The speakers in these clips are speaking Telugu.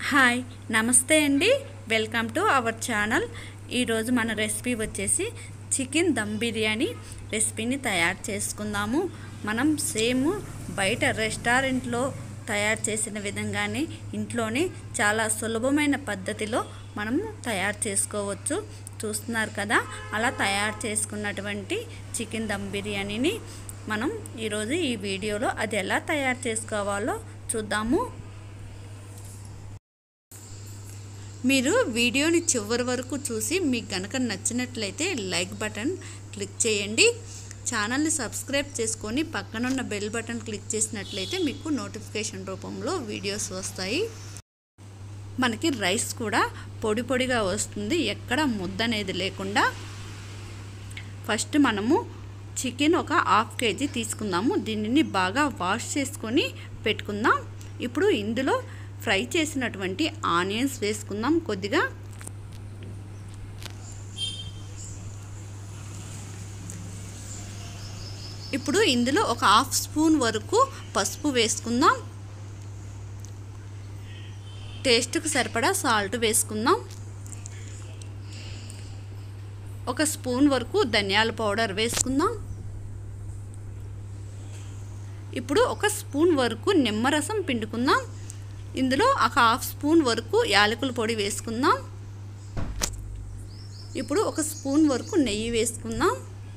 హాయ్ నమస్తే అండి వెల్కమ్ టు అవర్ ఛానల్ ఈరోజు మన రెసిపీ వచ్చేసి చికెన్ దమ్ బిర్యానీ రెసిపీని తయారు చేసుకుందాము మనం సేమ్ బయట రెస్టారెంట్లో తయారు చేసిన విధంగానే ఇంట్లోనే చాలా సులభమైన పద్ధతిలో మనం తయారు చేసుకోవచ్చు చూస్తున్నారు కదా అలా తయారు చేసుకున్నటువంటి చికెన్ దమ్ బిర్యానీని మనం ఈరోజు ఈ వీడియోలో అది ఎలా తయారు చేసుకోవాలో చూద్దాము మీరు వీడియోని చివరి వరకు చూసి మీకు కనుక నచ్చినట్లయితే లైక్ బటన్ క్లిక్ చేయండి ఛానల్ని సబ్స్క్రైబ్ చేసుకొని పక్కనున్న బెల్ బటన్ క్లిక్ చేసినట్లయితే మీకు నోటిఫికేషన్ రూపంలో వీడియోస్ వస్తాయి మనకి రైస్ కూడా పొడి పొడిగా వస్తుంది ఎక్కడ ముద్ద అనేది లేకుండా ఫస్ట్ మనము చికెన్ ఒక హాఫ్ కేజీ తీసుకుందాము దీనిని బాగా వాష్ చేసుకొని పెట్టుకుందాం ఇప్పుడు ఇందులో ఫ్రై చేసినటువంటి ఆనియన్స్ వేసుకుందాం కొద్దిగా ఇప్పుడు ఇందులో ఒక హాఫ్ స్పూన్ వరకు పసుపు వేసుకుందాం టేస్ట్కి సరిపడా సాల్ట్ వేసుకుందాం ఒక స్పూన్ వరకు ధనియాల పౌడర్ వేసుకుందాం ఇప్పుడు ఒక స్పూన్ వరకు నిమ్మరసం పిండుకుందాం ఇందులో ఒక హాఫ్ స్పూన్ వరకు యాలకుల పొడి వేసుకుందాం ఇప్పుడు ఒక స్పూన్ వరకు నెయ్యి వేసుకుందాం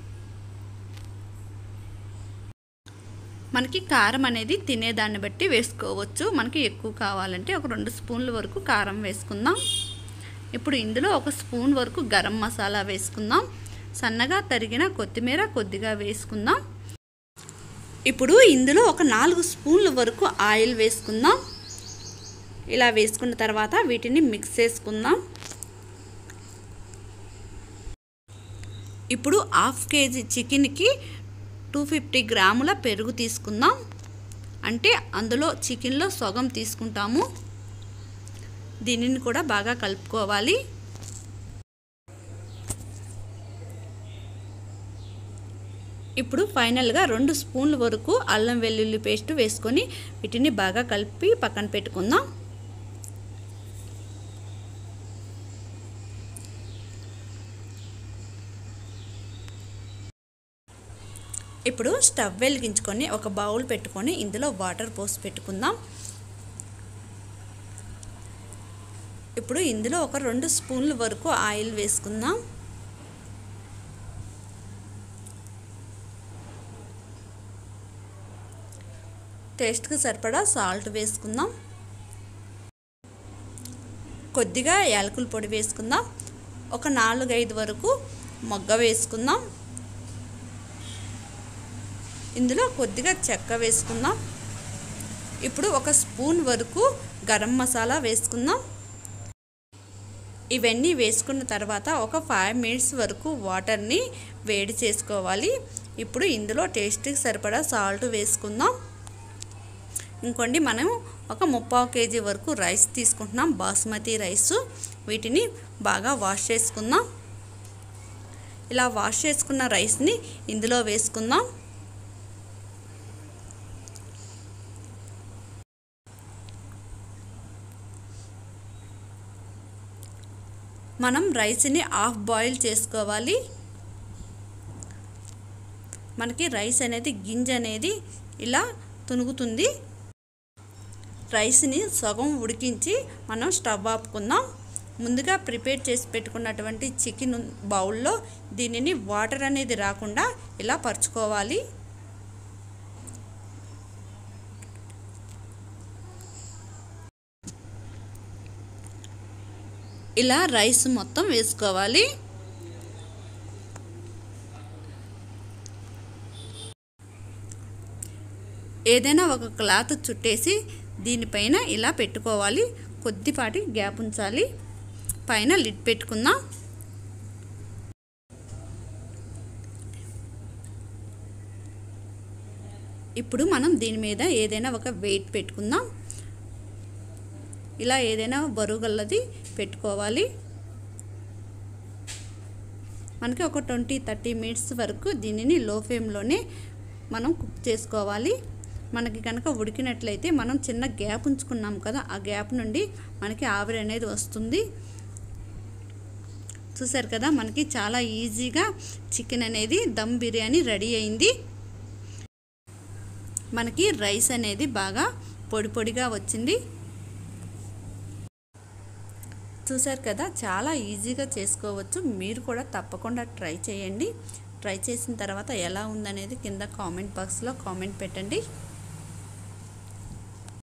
మనకి కారం అనేది తినేదాన్ని బట్టి వేసుకోవచ్చు మనకి ఎక్కువ కావాలంటే ఒక రెండు స్పూన్ల వరకు కారం వేసుకుందాం ఇప్పుడు ఇందులో ఒక స్పూన్ వరకు గరం మసాలా వేసుకుందాం సన్నగా తరిగిన కొత్తిమీర కొద్దిగా వేసుకుందాం ఇప్పుడు ఇందులో ఒక నాలుగు స్పూన్ల వరకు ఆయిల్ వేసుకుందాం ఇలా వేసుకున్న తర్వాత వీటిని మిక్స్ చేసుకుందాం ఇప్పుడు హాఫ్ కేజీ చికెన్కి టూ ఫిఫ్టీ గ్రాముల పెరుగు తీసుకుందాం అంటే అందులో చికెన్లో సగం తీసుకుంటాము దీనిని కూడా బాగా కలుపుకోవాలి ఇప్పుడు ఫైనల్గా రెండు స్పూన్ల వరకు అల్లం వెల్లుల్లి పేస్ట్ వేసుకొని వీటిని బాగా కలిపి పక్కన పెట్టుకుందాం ఇప్పుడు స్టవ్ వెలిగించుకొని ఒక బౌల్ పెట్టుకొని ఇందులో వాటర్ పోసి పెట్టుకుందాం ఇప్పుడు ఇందులో ఒక రెండు స్పూన్ల వరకు ఆయిల్ వేసుకుందాం టేస్ట్కి సరిపడా సాల్ట్ వేసుకుందాం కొద్దిగా యాలకుల పొడి వేసుకుందాం ఒక నాలుగైదు వరకు మొగ్గ వేసుకుందాం ఇందులో కొద్దిగా చెక్క వేసుకుందాం ఇప్పుడు ఒక స్పూన్ వరకు గరం మసాలా వేసుకుందాం ఇవన్నీ వేసుకున్న తర్వాత ఒక ఫైవ్ మినిట్స్ వరకు వాటర్ని వేడి చేసుకోవాలి ఇప్పుడు ఇందులో టేస్ట్కి సరిపడా సాల్ట్ వేసుకుందాం ఇంకోండి మనం ఒక ముప్పావు కేజీ వరకు రైస్ తీసుకుంటున్నాం బాస్మతి రైస్ వీటిని బాగా వాష్ చేసుకుందాం ఇలా వాష్ చేసుకున్న రైస్ని ఇందులో వేసుకుందాం మనం రైస్ని హాఫ్ బాయిల్ చేసుకోవాలి మనకి రైస్ అనేది గింజ అనేది ఇలా తునుగుతుంది రైస్ని సగం ఉడికించి మనం స్టవ్ ఆపుకుందాం ముందుగా ప్రిపేర్ చేసి పెట్టుకున్నటువంటి చికెన్ బౌల్లో దీనిని వాటర్ అనేది రాకుండా ఇలా పరుచుకోవాలి ఇలా రైస్ మొత్తం వేసుకోవాలి ఏదైనా ఒక క్లాత్ చుట్టేసి దీనిపైన ఇలా పెట్టుకోవాలి కొద్దిపాటి గ్యాప్ ఉంచాలి పైన లిడ్ పెట్టుకుందాం ఇప్పుడు మనం దీని మీద ఏదైనా ఒక వెయిట్ పెట్టుకుందాం ఇలా ఏదైనా బరువుగల్లది పెట్టుకోవాలి మనకి ఒక ట్వంటీ థర్టీ మినిట్స్ వరకు దీనిని లో ఫ్లేమ్లోనే మనం కుక్ చేసుకోవాలి మనకి కనుక ఉడికినట్లయితే మనం చిన్న గ్యాప్ ఉంచుకున్నాం కదా ఆ గ్యాప్ నుండి మనకి ఆవిరి అనేది వస్తుంది చూసారు కదా మనకి చాలా ఈజీగా చికెన్ అనేది దమ్ బిర్యానీ రెడీ అయింది మనకి రైస్ అనేది బాగా పొడి పొడిగా వచ్చింది చూసారు కదా చాలా ఈజీగా చేసుకోవచ్చు మీరు కూడా తప్పకుండా ట్రై చేయండి ట్రై చేసిన తర్వాత ఎలా ఉందనేది కింద కామెంట్ బాక్స్లో కామెంట్ పెట్టండి